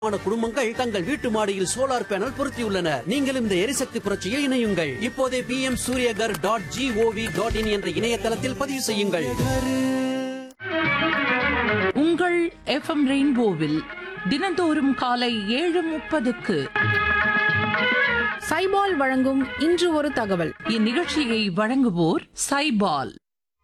ஆன குடும்பங்கள் தங்கள் வீட்டு மாடியில் சோலார் பேனல் பொருத்தியுள்ளனர் நீங்களும் இந்த எரிசக்தி புரட்சியில் இணையுங்கள் இப்போதே P M Suryaghar dot gov dot in என்ற இணையதளத்தில் பதிவு செய்யுங்கள் உங்கள் எஃப்எம் ரெயின்போவில் தினந்தோறும் காலை ஏழு முப்பதுக்கு சைபால் வழங்கும் இன்று ஒரு தகவல் இந்நிகழ்ச்சியை வழங்குவோர் சைபால்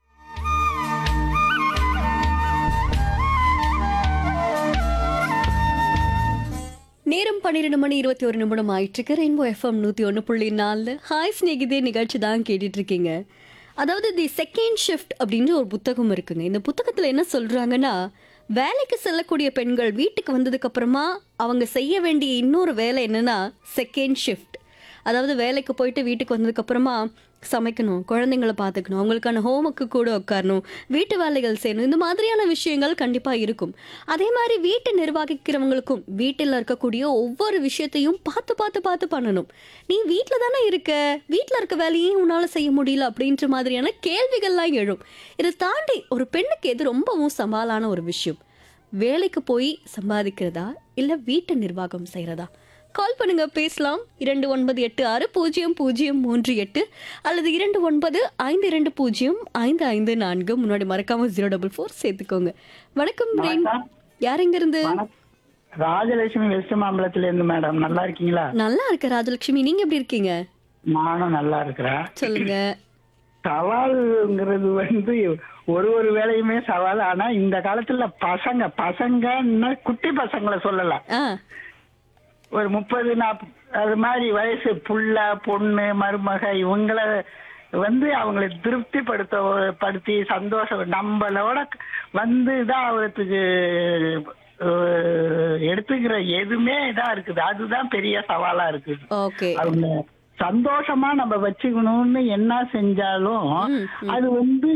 நேரம் பன்னிரெண்டு மணி இருபத்தி ஒரு நிமிடம் ஆயிட்டு ரெயின்போ எஃப்எம் நூற்றி ஒன்று புள்ளி நாலு ஹாய் ஸ்நேகிதே நிகழ்ச்சி தான் கேட்டுட்டு இருக்கீங்க அதாவது தி செகண்ட் ஷிஃப்ட் அப்படின்ற ஒரு புத்தகம் இருக்குங்க இந்த புத்தகத்தில் என்ன சொல்கிறாங்கன்னா வேலைக்கு செல்லக்கூடிய பெண்கள் வீட்டுக்கு வந்ததுக்கு அப்புறமா அவங்க செய்ய வேண்டிய இன்னொரு வேலை என்னன்னா செகண்ட் ஷிஃப்ட் அதாவது வேலைக்கு போயிட்டு வீட்டுக்கு வந்ததுக்கு அப்புறமா சமைக்கணும் குழந்தைங்கள பார்த்துக்கணும் அவங்களுக்கான ஹோம்ஒர்க்கு கூட உட்காரணும் வீட்டு வேலைகள் செய்யணும் இந்த மாதிரியான விஷயங்கள் கண்டிப்பாக இருக்கும் அதே மாதிரி வீட்டை நிர்வகிக்கிறவங்களுக்கும் வீட்டில் இருக்கக்கூடிய ஒவ்வொரு விஷயத்தையும் பார்த்து பார்த்து பார்த்து பண்ணணும் நீ வீட்டில் தானே இருக்க வீட்டில் இருக்க வேலையும் உன்னால் செய்ய முடியல அப்படின்ற மாதிரியான கேள்விகள்லாம் எழும் இதை தாண்டி ஒரு பெண்ணுக்கு எது ரொம்பவும் சவாலான ஒரு விஷயம் வேலைக்கு போய் சம்பாதிக்கிறதா இல்லை வீட்டை நிர்வாகம் செய்கிறதா கால் பண்ணுங்க பேசலாம் இரண்டு ஒன்பது எட்டு ஆறு பூஜ்ஜியம் பூஜ்ஜியம் மூன்று எட்டு அல்லது இரண்டு ஒன்பது ஐந்து இரண்டு பூஜ்ஜியம் ஐந்து ஐந்து நான்கு முன்னாடி மறக்காம ஜீரோ டபுள் ஃபோர் சேர்த்துக்கோங்க வணக்கம் ரெயின் யார் எங்க இருந்து ராஜலட்சுமி வெஸ்ட் மாம்பலத்துல இருந்து மேடம் நல்லா இருக்கீங்களா நல்லா இருக்க ராஜலட்சுமி நீங்க எப்படி இருக்கீங்க நானும் நல்லா இருக்கிறேன் சொல்லுங்க சவால்ங்கிறது வந்து ஒரு ஒரு வேலையுமே சவால் ஆனா இந்த காலத்துல பசங்க பசங்கன்னா குட்டி பசங்களை சொல்லலாம் ஆ ஒரு முப்பது நாற்பது அது மாதிரி வயசு புள்ள பொண்ணு மருமக இவங்கள வந்து அவங்களை திருப்திப்படுத்த படுத்தி சந்தோஷம் நம்மளோட வந்து தான் அவருக்கு அஹ், எடுத்துக்கிற எதுவுமே இதா இருக்குது அதுதான் பெரிய சவாலா இருக்குது ஓகே அவங்க சந்தோஷமா நம்ம வச்சுக்கணும்னு என்ன செஞ்சாலும் அது வந்து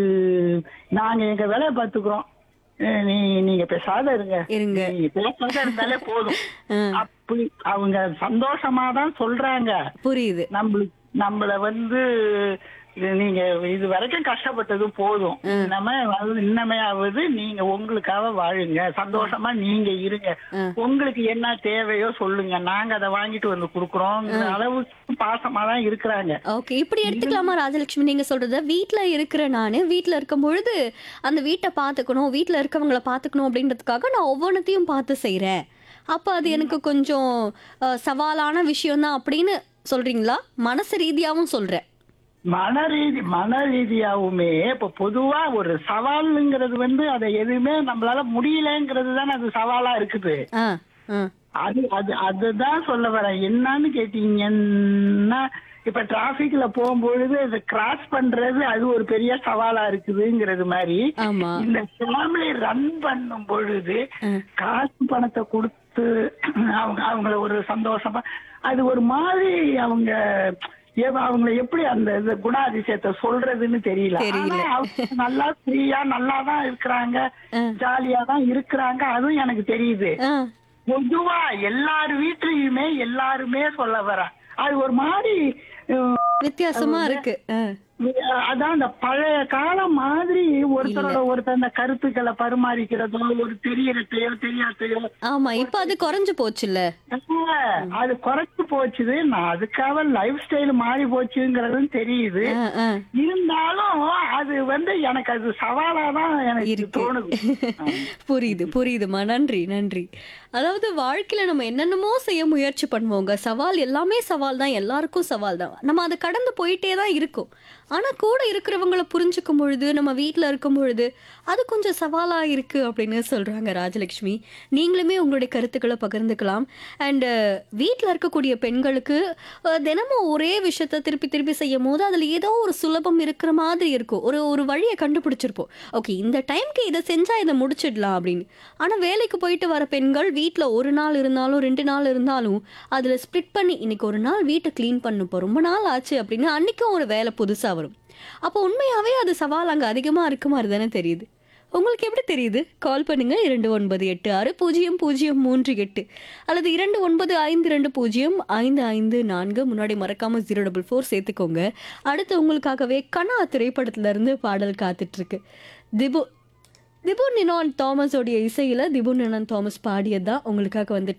நாங்க எங்க வேலையை பார்த்துக்கிறோம் அஹ் நீ நீங்க பேசாத இருங்க இருங்க. நீங்க பேசாத இருந்தாலே போதும் அப்படி அவங்க சந்தோஷமா தான் சொல்றாங்க புரியுது நம்மளுக்கு நம்மள வந்து இது நீங்க இது வரைக்கும் கஷ்டப்பட்டது போதும் நம்ம வந்து இன்னமையாவது நீங்க உங்களுக்காக வாழுங்க சந்தோஷமா நீங்க இருங்க உங்களுக்கு என்ன தேவையோ சொல்லுங்க நாங்க அதை வாங்கிட்டு வந்து குடுக்குறோம் அளவுக்கு பாசமா தான் இருக்கிறாங்க ஓகே இப்படி எடுத்துக்கலாமா ராஜலட்சுமி நீங்க சொல்றத வீட்ல இருக்கிற நானு வீட்ல இருக்கும் பொழுது அந்த வீட்டை பார்த்துக்கணும் வீட்ல இருக்கவங்கள பார்த்துக்கணும் அப்படின்றதுக்காக நான் ஒவ்வொன்றத்தையும் பார்த்து செய்றேன் அப்ப அது எனக்கு கொஞ்சம் அஹ், சவாலான விஷயம் தான் அப்படின்னு சொல்றீங்களா மனசு ரீதியாவும் சொல்றேன் மன ரீதி மன ரீதியாவுமே இப்ப பொதுவா ஒரு சவாலுங்கிறது வந்து அதை எதுவுமே நம்மளால முடியலங்கிறது தானே அது சவாலா இருக்குது ஆ ஆ அது அது அதுதான் சொல்ல வரேன் என்னன்னு கேட்டீங்கன்னா இப்ப டிராபிக்ல போகும்பொழுது அது கிராஸ் பண்றது அது ஒரு பெரிய சவாலா இருக்குதுங்கிறது மாதிரி ஆமா இந்த ஃபேமிலி ரன் பண்ணும் பொழுது காசு பணத்தை கொடுத்து அவங்க அவங்கள ஒரு சந்தோஷமா அது ஒரு மாதிரி அவங்க ஏ- அவங்கள எப்படி அந்த இது குணாதிசயத்தை சொல்றதுன்னு தெரியல தெரியல. ஆனா அவங்க நல்லா ஃப்ரீயா நல்லா தான் இருக்கிறாங்க ஜாலியா தான் இருக்கிறாங்க அதுவும் எனக்கு தெரியுது ஆ பொதுவா எல்லார் வீட்லயுமே எல்லாருமே சொல்ல வரேன் அது ஒரு மாதிரி அஹ், வித்தியாசமா இருக்கு ஆ அதான் அந்த பழைய காலம் மாதிரி ஒருத்தரோட ஒருத்தர் அந்த கருத்துக்களை பரிமாறிக்கிறதோ ஒரு தெரியறதையோ தெரியாதையோ ஆமா இப்ப அது குறைஞ்சு போச்சுல்ல அது குறைச்சு போச்சுது நான் அதுக்காக லைஃப் ஸ்டைல் மாறி போச்சுங்கிறதும் தெரியுது ஆ, ஆ. இருந்தாலும் அது வந்து எனக்கு அது சவாலா தான் எனக்கு இருக்கு தோணுது புரியுது புரியுதுமா நன்றி நன்றி அதாவது வாழ்க்கையில நம்ம என்னென்னமோ செய்ய முயற்சி பண்ணுவோங்க சவால் எல்லாமே சவால் தான் எல்லாருக்கும் சவால் தான் நம்ம அதை கடந்து போயிட்டே தான் இருக்கும் ஆனா கூட இருக்கிறவங்கள புரிஞ்சுக்கும் பொழுது நம்ம வீட்ல இருக்கும் பொழுது அது கொஞ்சம் சவாலா இருக்கு அப்படின்னு சொல்றாங்க ராஜலட்சுமி நீங்களுமே உங்களுடைய கருத்துக்களை பகிர்ந்துக்கலாம் அண்ட் வீட்ல இருக்கக்கூடிய பெண்களுக்கு அஹ், தினமும் ஒரே விஷயத்த திருப்பி திருப்பி செய்யும் போது அதுல ஏதோ ஒரு சுலபம் இருக்கிற மாதிரி இருக்கும் ஒரு ஒரு வழியை கண்டுபிடிச்சிருப்போம் ஓகே இந்த டைம்க்கு இதை செஞ்சா இதை முடிச்சிடலாம் அப்படின்னு ஆனா வேலைக்கு போயிட்டு வர பெண்கள் வீட்ல ஒரு நாள் இருந்தாலும் ரெண்டு நாள் இருந்தாலும் அதுல ஸ்ப்ளிட் பண்ணி இன்னைக்கு ஒரு நாள் வீட்டை க்ளீன் பண்ணுப்போம் ரொம்ப நாள் ஆச்சு அப்படின்னு அன்னைக்கும் ஒரு வேலை புதுசா வரும் அப்போ உண்மையாவே அது சவால் அங்க அதிகமா இருக்க மாதிரி தானே தெரியுது உங்களுக்கு எப்படி தெரியுது கால் பண்ணுங்க இரண்டு ஒன்பது எட்டு ஆறு பூஜ்ஜியம் பூஜ்ஜியம் மூன்று எட்டு அல்லது இரண்டு ஒன்பது ஐந்து ரெண்டு பூஜ்ஜியம் ஐந்து ஐந்து நான்கு முன்னாடி மறக்காம ஜீரோ டபுள் ஃபோர் சேர்த்துக்கோங்க அடுத்து உங்களுக்காகவே கனா திரைப்படத்துல இருந்து பாடல் காத்துட்டு இருக்கு திபு திபு நினான் தாமஸோடைய இசையில திபு நினான் தாமஸ் பாடியது தான் உங்களுக்காக வந்துட்டு